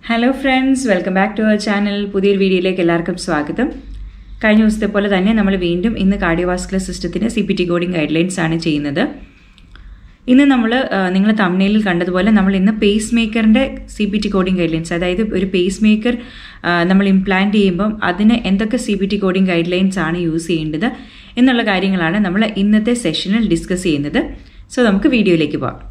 hello friends welcome back to our channel പുതിയൊരു വീഡിയോയിലേക്ക് എല്ലാവർക്കും സ്വാഗതം കഴിഞ്ഞ ദിവസത്തെ പോലെ തന്നെ നമ്മൾ വീണ്ടും ഇന്ന് കാർഡിയോവാസ്കുലർ സിസ്റ്റത്തിന് C P T coding guidelines ആണ് ചെയ്യുന്നത് ഇന്ന് നമ്മൾ നിങ്ങൾ തമിഴിൽ കണ്ടതുപോലെ നമ്മൾ ഇന്ന് പേസ് മേക്കറിൻ്റെ C P T coding guidelines അതായത് ഒരു പേസ് മേക്കർ നമ്മൾ ഇംപ്ലാന്റ് ചെയ്യുമ്പം അതിന് എന്തൊക്കെ C P T coding guidelines ആണ് യൂസ് ചെയ്യേണ്ടത് എന്നുള്ള കാര്യങ്ങളാണ് നമ്മൾ ഇന്നത്തെ സെഷനിൽ ഡിസ്കസ് ചെയ്യുന്നത് സോ നമുക്ക് വീഡിയോയിലേക്ക് പോകാം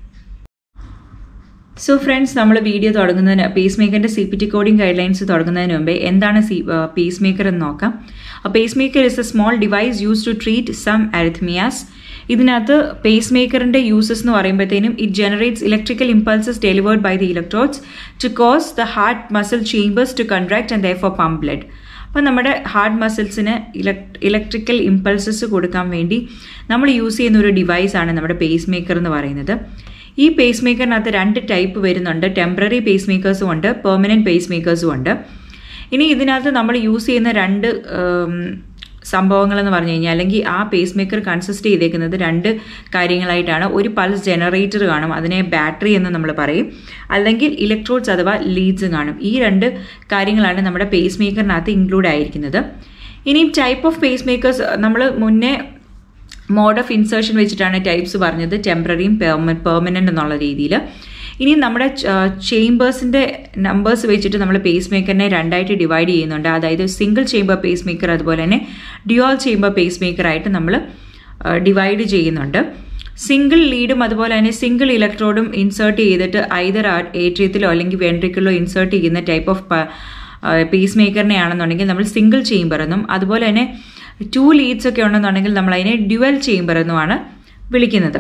സോ ഫ്രണ്ട്സ് നമ്മൾ വീഡിയോ തുടങ്ങുന്നതിന് പേസ് മേക്കറിൻ്റെ C P T coding guidelines തുടങ്ങുന്നതിന് മുമ്പേ എന്താണ് സി പേസ് മേക്കർ എന്ന് നോക്കാം pacemaker is a small device use to treat some arrhythmias ഇതിനകത്ത് പേസ് മേക്കറിൻ്റെ യൂസസ് എന്ന് പറയുമ്പോഴത്തേനും it generates electrical impulses delivered by the electrodes to cause the heart muscle chambers to contract and the for pump blood അപ്പോൾ നമ്മുടെ heart മസിൽസിന് electrical impulses കൊടുക്കാൻ വേണ്ടി നമ്മൾ യൂസ് ചെയ്യുന്ന ഒരു ഡിവൈസാണ് നമ്മുടെ പേസ് മേക്കർ എന്ന് പറയുന്നത് ഈ പേസ് മേക്കറിനകത്ത് രണ്ട് ടൈപ്പ് വരുന്നുണ്ട് ടെമ്പററി പേസ് മേക്കേഴ്സും ഉണ്ട് പെർമനൻറ്റ് പേസ് മേക്കേഴ്സും ഉണ്ട് ഇനി ഇതിനകത്ത് നമ്മൾ യൂസ് ചെയ്യുന്ന രണ്ട് സംഭവങ്ങളെന്ന് പറഞ്ഞു കഴിഞ്ഞാൽ അല്ലെങ്കിൽ ആ പേസ് മേക്കർ കൺസിസ്റ്റ് ചെയ്തേക്കുന്നത് രണ്ട് കാര്യങ്ങളായിട്ടാണ് ഒരു പൾസ് ജനറേറ്റർ കാണും അതിനെ ബാറ്ററി എന്ന് നമ്മൾ പറയും അല്ലെങ്കിൽ ഇലക്ട്രോഡ്സ് അഥവാ ലീഡ്സ് കാണും ഈ രണ്ട് കാര്യങ്ങളാണ് നമ്മുടെ പേസ് മേക്കറിനകത്ത് ഇൻക്ലൂഡ് ആയിരിക്കുന്നത് ഇനി ടൈപ്പ് ഓഫ് പേസ് മേക്കേഴ്സ് നമ്മൾ മുന്നേ മോഡ് ഓഫ് ഇൻസേർഷൻ വെച്ചിട്ടാണ് ടൈപ്സ് പറഞ്ഞത് ടെമ്പററിയും പെർമനൻ്റ് എന്നുള്ള രീതിയിൽ ഇനി നമ്മുടെ ചേംബേഴ്സിൻ്റെ നമ്പേഴ്സ് വെച്ചിട്ട് നമ്മൾ പേസ് മേക്കറിനെ രണ്ടായിട്ട് ഡിവൈഡ് ചെയ്യുന്നുണ്ട് അതായത് സിംഗിൾ ചേംബർ പേസ് മേക്കർ അതുപോലെ തന്നെ ഡ്യുവൽ ചേംബർ പേസ് മേക്കറായിട്ട് നമ്മൾ ഡിവൈഡ് ചെയ്യുന്നുണ്ട് സിംഗിൾ ലീഡും അതുപോലെ തന്നെ സിംഗിൾ ഇലക്ട്രോഡും ഇൻസേർട്ട് ചെയ്തിട്ട് ഐതർ ഏട്രിയത്തിലോ അല്ലെങ്കിൽ വെൻട്രിക്കിളോ ഇൻസേർട്ട് ചെയ്യുന്ന ടൈപ്പ് ഓഫ് പേസ് മേക്കറിനെ ആണെന്നുണ്ടെങ്കിൽ നമ്മൾ സിംഗിൾ ചേംബർ എന്നും അതുപോലെ തന്നെ ടു ലീഡ്സ് ഒക്കെ ഉണ്ടെന്നുണ്ടെങ്കിൽ നമ്മൾ അതിനെ ഡ്യുവൽ ചേംബർ എന്നുമാണ് വിളിക്കുന്നത്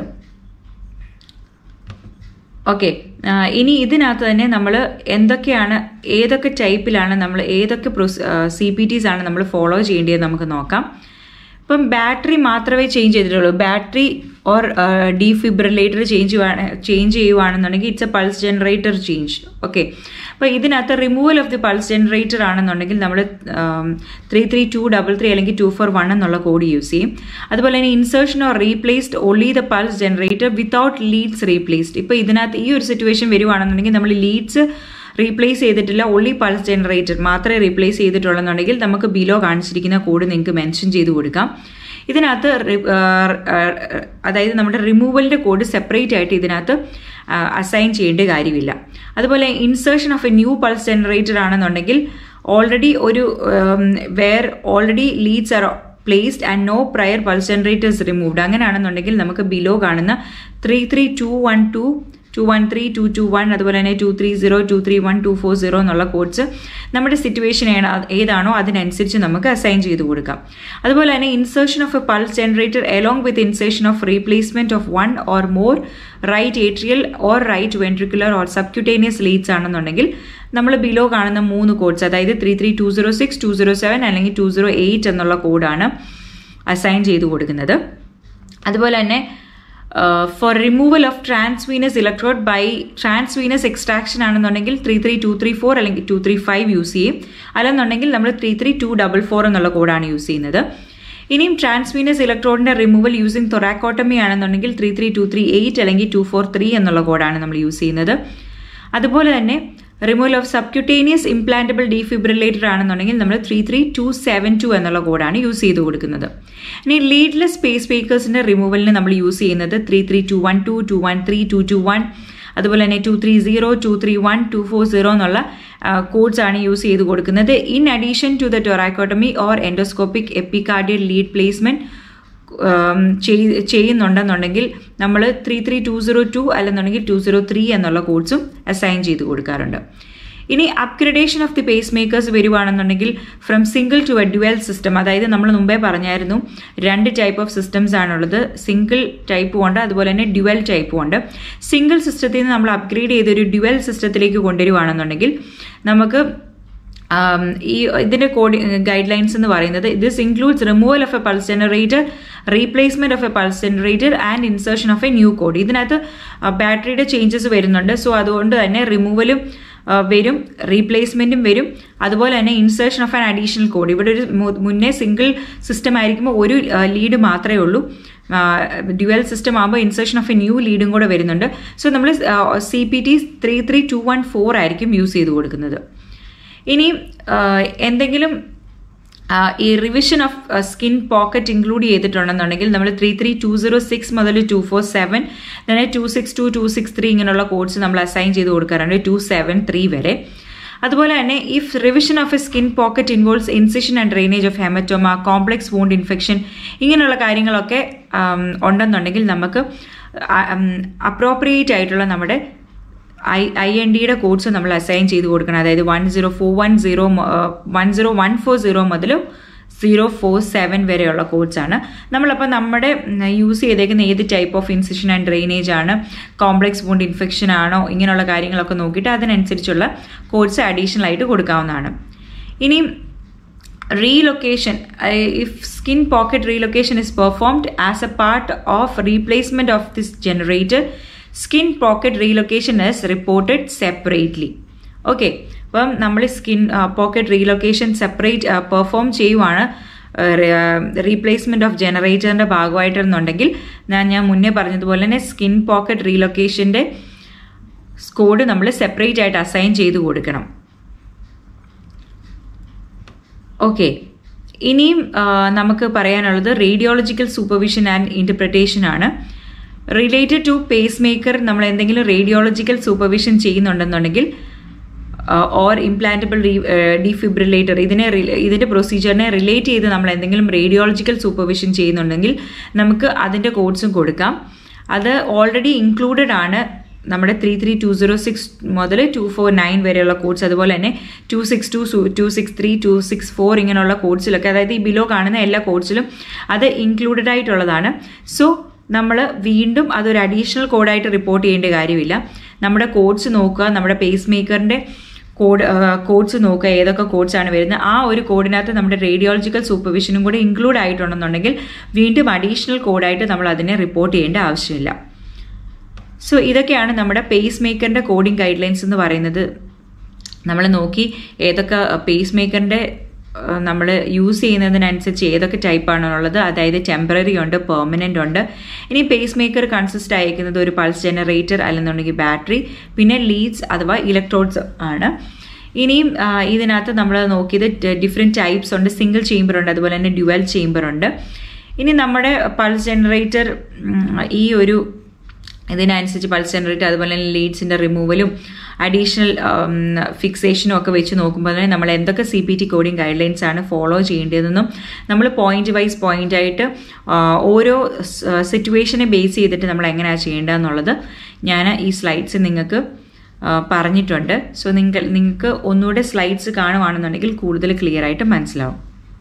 ഓക്കെ ഇനി ഇതിനകത്ത് തന്നെ നമ്മൾ എന്തൊക്കെയാണ് ഏതൊക്കെ ടൈപ്പിലാണ് നമ്മൾ ഏതൊക്കെ പ്രൊസ് സി പി ടീസ് ആണ് നമ്മൾ ഫോളോ ചെയ്യേണ്ടത് നമുക്ക് നോക്കാം ഇപ്പം ബാറ്ററി മാത്രമേ ചേഞ്ച് ചെയ്തിട്ടുള്ളൂ battery or defibrillator change change ചെയ്യുവാണെന്നുണ്ടെങ്കിൽ it's a pulse generator change okay അപ്പോൾ ഇതിനകത്ത് removal of the pulse generator ആണെന്നുണ്ടെങ്കിൽ നമ്മൾ three three two double three അല്ലെങ്കിൽ ടു ഫോർ വൺ എന്നുള്ള കോഡ് യൂസ് ചെയ്യും അതുപോലെ തന്നെ insertion or replaced only the pulse generator without leads replaced ഇപ്പോൾ ഇതിനകത്ത് ഈ ഒരു സിറ്റുവേഷൻ വരുവാണെന്നുണ്ടെങ്കിൽ നമ്മൾ ലീഡ്സ് റീപ്ലേസ് ചെയ്തിട്ടില്ല ഓൺലി പൾസ് ജനറേറ്റർ മാത്രമേ റീപ്ലേസ് ചെയ്തിട്ടുള്ളെന്നുണ്ടെങ്കിൽ നമുക്ക് ബിലോ കാണിച്ചിരിക്കുന്ന കോഡ് നിങ്ങൾക്ക് മെൻഷൻ ചെയ്ത് കൊടുക്കാം ഇതിനകത്ത് അതായത് നമ്മുടെ റിമൂവലിൻ്റെ കോഡ് സെപ്പറേറ്റ് ആയിട്ട് ഇതിനകത്ത് അസൈൻ ചെയ്യേണ്ട കാര്യമില്ല അതുപോലെ insertion of a new pulse generator ആണെന്നുണ്ടെങ്കിൽ ഓൾറെഡി ഒരു where already leads are placed and no prior pulse generators removed അങ്ങനെയാണെന്നുണ്ടെങ്കിൽ നമുക്ക് ബിലോ കാണുന്ന three three two one two two one three two two one അതുപോലെ തന്നെ two three zero two three one two four zero എന്നുള്ള codes നമ്മുടെ situation ഏതാണോ അതിനനുസരിച്ച് നമുക്ക് അസൈൻ ചെയ്ത് കൊടുക്കാം അതുപോലെ തന്നെ insertion of a pulse generator along with insertion of replacement of one or more right atrial or right ventricular or subcutaneous leads ആണെന്നുണ്ടെങ്കിൽ നമ്മൾ ബിലോ കാണുന്ന മൂന്ന് കോഡ്സ് അതായത് three three two zero six two zero seven അല്ലെങ്കിൽ two zero eight എന്നുള്ള കോഡാണ് assign ചെയ്ത് കൊടുക്കുന്നത് അതുപോലെ തന്നെ for removal of transvenous electrode by transvenous extraction ആണെന്നുണ്ടെങ്കിൽ three three two three four അല്ലെങ്കിൽ ടു ത്രീ ഫൈവ് യൂസ് ചെയ്യും അല്ലെന്നുണ്ടെങ്കിൽ നമ്മൾ three three two double four എന്നുള്ള കോഡാണ് യൂസ് ചെയ്യുന്നത് ഇനിയും ട്രാൻസ്വീനസ് ഇലക്ട്രോഡിന്റെ റിമൂവൽ യൂസിങ് തൊറാക്കോട്ടമി ആണെന്നുണ്ടെങ്കിൽ three three two three eight അല്ലെങ്കിൽ ടു ഫോർ ത്രീ എന്നുള്ള കോഡാണ് നമ്മൾ യൂസ് ചെയ്യുന്നത് അതുപോലെ തന്നെ removal of subcutaneous implantable defibrillator ആണെന്നുണ്ടെങ്കിൽ നമ്മൾ three three two seven two എന്നുള്ള കോഡാണ് യൂസ് ചെയ്ത് കൊടുക്കുന്നത് ഇനി ലീഡ്ലെസ് സ്പേസ് മേക്കേഴ്സിന്റെ റിമൂവലിന് നമ്മൾ യൂസ് ചെയ്യുന്നത് three three two one two two one three two two one അതുപോലെ തന്നെ two three zero two three one two four zero എന്നുള്ള കോഡ്സ് ആണ് യൂസ് ചെയ്ത് കൊടുക്കുന്നത് in addition to the thoracotomy or endoscopic epicardial lead placement ചെയ്യുന്നുണ്ടെന്നുണ്ടെങ്കിൽ നമ്മൾ three three two zero two അല്ലെന്നുണ്ടെങ്കിൽ two zero three എന്നുള്ള കോഡ്സും അസൈൻ ചെയ്ത് കൊടുക്കാറുണ്ട് ഇനി upgradation of the pacemakers വരുവാണെന്നുണ്ടെങ്കിൽ from single to a dual system അതായത് നമ്മൾ മുമ്പേ പറഞ്ഞായിരുന്നു രണ്ട് ടൈപ്പ് ഓഫ് സിസ്റ്റംസ് ആണുള്ളത് സിംഗിൾ ടൈപ്പും ഉണ്ട് അതുപോലെ തന്നെ ഡ്യുവൽ ടൈപ്പും ഉണ്ട് സിംഗിൾ സിസ്റ്റത്തിൽ നിന്ന് നമ്മൾ അപ്ഗ്രേഡ് ചെയ്ത് ഒരു ഡ്യുവൽ സിസ്റ്റത്തിലേക്ക് കൊണ്ടുവരുവാണെന്നുണ്ടെങ്കിൽ നമുക്ക് ഈ ഇതിന്റെ കോഡി ഗൈഡ് ലൈൻസ് എന്ന് പറയുന്നത് this includes removal of a pulse generator replacement of a pulse generator and insertion of a new code ഇതിനകത്ത് ബാറ്ററിയുടെ ചേഞ്ചസ് വരുന്നുണ്ട് സോ അതുകൊണ്ട് തന്നെ റിമൂവലും വരും റീപ്ലേസ്മെന്റും വരും അതുപോലെ തന്നെ insertion of an additional code ഇവിടെ ഒരു മുന്നേ സിംഗിൾ സിസ്റ്റം ആയിരിക്കുമ്പോൾ ഒരു ലീഡ് മാത്രമേ ഉള്ളൂ ഡ്യുവൽ സിസ്റ്റം ആകുമ്പോൾ ഇൻസേർഷൻ ഓഫ് എ ന്യൂ ലീഡും കൂടെ വരുന്നുണ്ട് സോ നമ്മൾ C P T three three two one four ആയിരിക്കും യൂസ് ചെയ്ത് കൊടുക്കുന്നത് ഇനി എന്തെങ്കിലും ഈ revision of skin pocket include ചെയ്തിട്ടുണ്ടെന്നുണ്ടെങ്കിൽ നമ്മൾ three three two zero six മുതൽ ടു ഫോർ സെവൻ തന്നെ two six two two six three ഇങ്ങനെയുള്ള കോഡ്സ് നമ്മൾ അസൈൻ ചെയ്ത് കൊടുക്കാറുണ്ട് ടു സെവൻ ത്രീ വരെ അതുപോലെ തന്നെ if revision of A skin pocket involves incision and drainage of haematoma complex wound infection ഇങ്ങനെയുള്ള കാര്യങ്ങളൊക്കെ ഉണ്ടെന്നുണ്ടെങ്കിൽ നമുക്ക് അപ്രോപ്രിയേറ്റ് ആയിട്ടുള്ള നമ്മുടെ ഐ ഐ എൻ ഡിയുടെ കോഡ്സ് നമ്മൾ അസൈൻ ചെയ്ത് കൊടുക്കണം അതായത് one zero four one zero one zero one four zero മുതൽ സീറോ ഫോർ സെവൻ വരെയുള്ള കോഡ്സ് ആണ് നമ്മളപ്പോൾ നമ്മുടെ യൂസ് ചെയ്തേക്കുന്ന ഏത് type of incision and drainage ആണ് കോംപ്ലക്സ് വോണ്ട് ഇൻഫെക്ഷൻ ആണോ ഇങ്ങനെയുള്ള കാര്യങ്ങളൊക്കെ നോക്കിയിട്ട് അതിനനുസരിച്ചുള്ള കോഡ്സ് അഡീഷണൽ ആയിട്ട് കൊടുക്കാവുന്നതാണ് ഇനി relocation if skin pocket relocation is performed as a part of replacement of this generator skin pocket relocation is reported separately okay അപ്പം നമ്മൾ skin pocket relocation separate perform ചെയ്യുവാണ് റീപ്ലേസ്മെന്റ് ഓഫ് ജനറേറ്ററിന്റെ ഭാഗമായിട്ടെന്നുണ്ടെങ്കിൽ ഞാൻ ഞാൻ മുന്നേ പറഞ്ഞതുപോലെ തന്നെ സ്കിൻ പോക്കറ്റ് റീലൊക്കേഷന്റെ കോഡ് നമ്മൾ സെപ്പറേറ്റ് ആയിട്ട് അസൈൻ ചെയ്ത് കൊടുക്കണം ഓക്കെ ഇനിയും നമുക്ക് പറയാനുള്ളത് റേഡിയോളജിക്കൽ സൂപ്പർവിഷൻ ആൻഡ് ഇന്റർപ്രിട്ടേഷൻ ആണ് റിലേറ്റഡ് ടു പേസ് മേക്കർ നമ്മൾ എന്തെങ്കിലും radiological supervision ചെയ്യുന്നുണ്ടെന്നുണ്ടെങ്കിൽ or implantable defibrillator ഇതിനെ ഇതിന്റെ പ്രൊസീജിയറിനെ റിലേറ്റ് ചെയ്ത് നമ്മൾ എന്തെങ്കിലും റേഡിയോളജിക്കൽ സൂപ്പർവിഷൻ ചെയ്യുന്നുണ്ടെങ്കിൽ നമുക്ക് അതിന്റെ കോഡ്സും കൊടുക്കാം അത് ഓൾറെഡി ഇൻക്ലൂഡഡ് ആണ് നമ്മുടെ three three two zero six മുതൽ ടു ഫോർ നയൻ വരെയുള്ള കോഡ്സ് അതുപോലെ തന്നെ two six two two six three two six four ഇങ്ങനെയുള്ള കോഡ്സിലൊക്കെ അതായത് ഈ ബിലോ കാണുന്ന എല്ലാ കോഡ്സിലും അത് ഇൻക്ലൂഡഡ് ആയിട്ടുള്ളതാണ് സോ നമ്മൾ വീണ്ടും അതൊരു അഡീഷണൽ കോഡായിട്ട് റിപ്പോർട്ട് ചെയ്യേണ്ട കാര്യമില്ല നമ്മുടെ കോഡ്സ് നോക്കുക നമ്മുടെ പേസ് മേക്കറിൻ്റെ കോഡ് കോഡ്സ് നോക്കുക ഏതൊക്കെ കോഡ്സ് ആണ് വരുന്നത് ആ ഒരു കോഡിനകത്ത് നമ്മുടെ റേഡിയോളജിക്കൽ സൂപ്പർവിഷനും കൂടെ ഇൻക്ലൂഡ് ആയിട്ടുണ്ടെന്നുണ്ടെങ്കിൽ വീണ്ടും അഡീഷണൽ കോഡായിട്ട് നമ്മൾ അതിനെ റിപ്പോർട്ട് ചെയ്യേണ്ട ആവശ്യമില്ല സോ ഇതൊക്കെയാണ് നമ്മുടെ പേസ് മേക്കറിൻ്റെ കോഡിംഗ് ഗൈഡ് ലൈൻസ് എന്ന് പറയുന്നത് നമ്മൾ നോക്കി ഏതൊക്കെ പേസ് മേക്കറിൻ്റെ നമ്മൾ യൂസ് ചെയ്യുന്നതിനനുസരിച്ച് ഏതൊക്കെ ടൈപ്പാണെന്നുള്ളത് അതായത് ടെമ്പററി ഉണ്ട് പെർമനൻ്റ് ഉണ്ട് ഇനി പേസ് മേക്കർ കൺസിസ്റ്റ് ആയിരിക്കുന്നത് ഒരു പൾസ് ജനറേറ്റർ അല്ലെന്നുണ്ടെങ്കിൽ ബാറ്ററി പിന്നെ ലീഡ്സ് അഥവാ ഇലക്ട്രോഡ്സ് ആണ് ഇനിയും ഇതിനകത്ത് നമ്മൾ നോക്കിയത് ഡിഫറെൻറ്റ് ടൈപ്സ് ഉണ്ട് സിംഗിൾ ചേംബർ ഉണ്ട് അതുപോലെ തന്നെ ഡ്യുവൽ ചേംബർ ഉണ്ട് ഇനി നമ്മുടെ പൾസ് ജനറേറ്റർ ഈ ഒരു ഇതിനനുസരിച്ച് പൾസ് ജനറേറ്റർ അതുപോലെ തന്നെ ലീഡ്സിൻ്റെ റിമൂവലും അഡീഷണൽ ഫിക്സേഷനും ഒക്കെ വെച്ച് നോക്കുമ്പോൾ തന്നെ നമ്മൾ എന്തൊക്കെ C P T coding guidelines ആണ് ഫോളോ ചെയ്യേണ്ടതെന്നും നമ്മൾ പോയിന്റ് വൈസ് പോയിന്റ് ആയിട്ട് ഓരോ സിറ്റുവേഷനെ ബേസ് ചെയ്തിട്ട് നമ്മൾ എങ്ങനെയാണ് ചെയ്യേണ്ടതെന്നുള്ളത് ഞാൻ ഈ സ്ലൈഡ്സ് നിങ്ങൾക്ക് പറഞ്ഞിട്ടുണ്ട് സോ നിങ്ങൾ നിങ്ങൾക്ക് ഒന്നുകൂടെ സ്ലൈഡ്സ് കാണുവാണെന്നുണ്ടെങ്കിൽ കൂടുതൽ ക്ലിയർ ആയിട്ട് മനസ്സിലാവും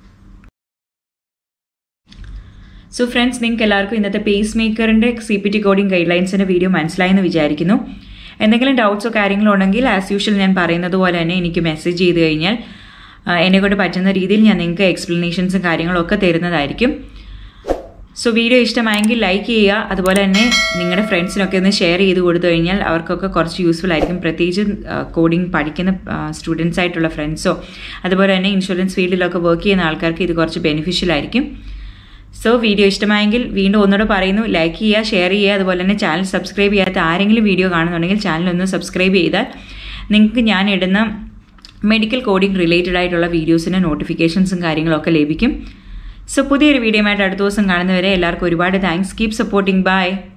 സോ ഫ്രണ്ട്സ് നിങ്ങൾക്ക് എല്ലാവർക്കും ഇന്നത്തെ പേസ് മേക്കറിൻ്റെ സി പി ടി കോഡിംഗ് ഗൈഡ് ലൈൻസിൻ്റെ വീഡിയോ മനസ്സിലായെന്ന് വിചാരിക്കുന്നു എന്തെങ്കിലും ഡൗട്ട്സോ കാര്യങ്ങളോ ഉണ്ടെങ്കിൽ ആസ് യൂഷ്വൽ ഞാൻ പറയുന്നത് പോലെ തന്നെ എനിക്ക് മെസ്സേജ് ചെയ്ത് കഴിഞ്ഞാൽ എന്നെ കൊണ്ട് പറ്റുന്ന രീതിയിൽ ഞാൻ നിങ്ങൾക്ക് എക്സ്പ്ലനേഷൻസും കാര്യങ്ങളും ഒക്കെ തരുന്നതായിരിക്കും സോ വീഡിയോ ഇഷ്ടമായെങ്കിൽ ലൈക്ക് ചെയ്യുക അതുപോലെ തന്നെ നിങ്ങളുടെ ഫ്രണ്ട്സിനൊക്കെ ഒന്ന് ഷെയർ ചെയ്ത് കൊടുത്തു കഴിഞ്ഞാൽ അവർക്കൊക്കെ കുറച്ച് യൂസ്ഫുൾ ആയിരിക്കും പ്രത്യേകിച്ച് കോഡിംഗ് പഠിക്കുന്ന സ്റ്റുഡൻസ് ആയിട്ടുള്ള ഫ്രണ്ട്സോ അതുപോലെ തന്നെ ഇൻഷുറൻസ് ഫീൽഡിലൊക്കെ വർക്ക് ചെയ്യുന്ന ആൾക്കാർക്ക് ഇത് കുറച്ച് ബെനിഫിഷ്യൽ ആയിരിക്കും സോ വീഡിയോ ഇഷ്ടമായെങ്കിൽ വീണ്ടും ഒന്നുകൂടെ പറയുന്നു ലൈക്ക് ചെയ്യുക ഷെയർ ചെയ്യുക അതുപോലെ തന്നെ ചാനൽ സബ്സ്ക്രൈബ് ചെയ്യാത്ത ആരെങ്കിലും വീഡിയോ കാണുന്നുണ്ടെങ്കിൽ ചാനൽ ഒന്ന് സബ്സ്ക്രൈബ് ചെയ്താൽ നിങ്ങൾക്ക് ഞാൻ ഇടുന്ന മെഡിക്കൽ കോഡിംഗ് റിലേറ്റഡ് ആയിട്ടുള്ള വീഡിയോസിന് നോട്ടിഫിക്കേഷൻസും കാര്യങ്ങളൊക്കെ ലഭിക്കും സോ പുതിയൊരു വീഡിയോ ആയിട്ട് അടുത്ത ദിവസം കാണുന്നവരെ എല്ലാവർക്കും ഒരുപാട് താങ്ക്സ് കീപ് സപ്പോർട്ടിംഗ് ബൈ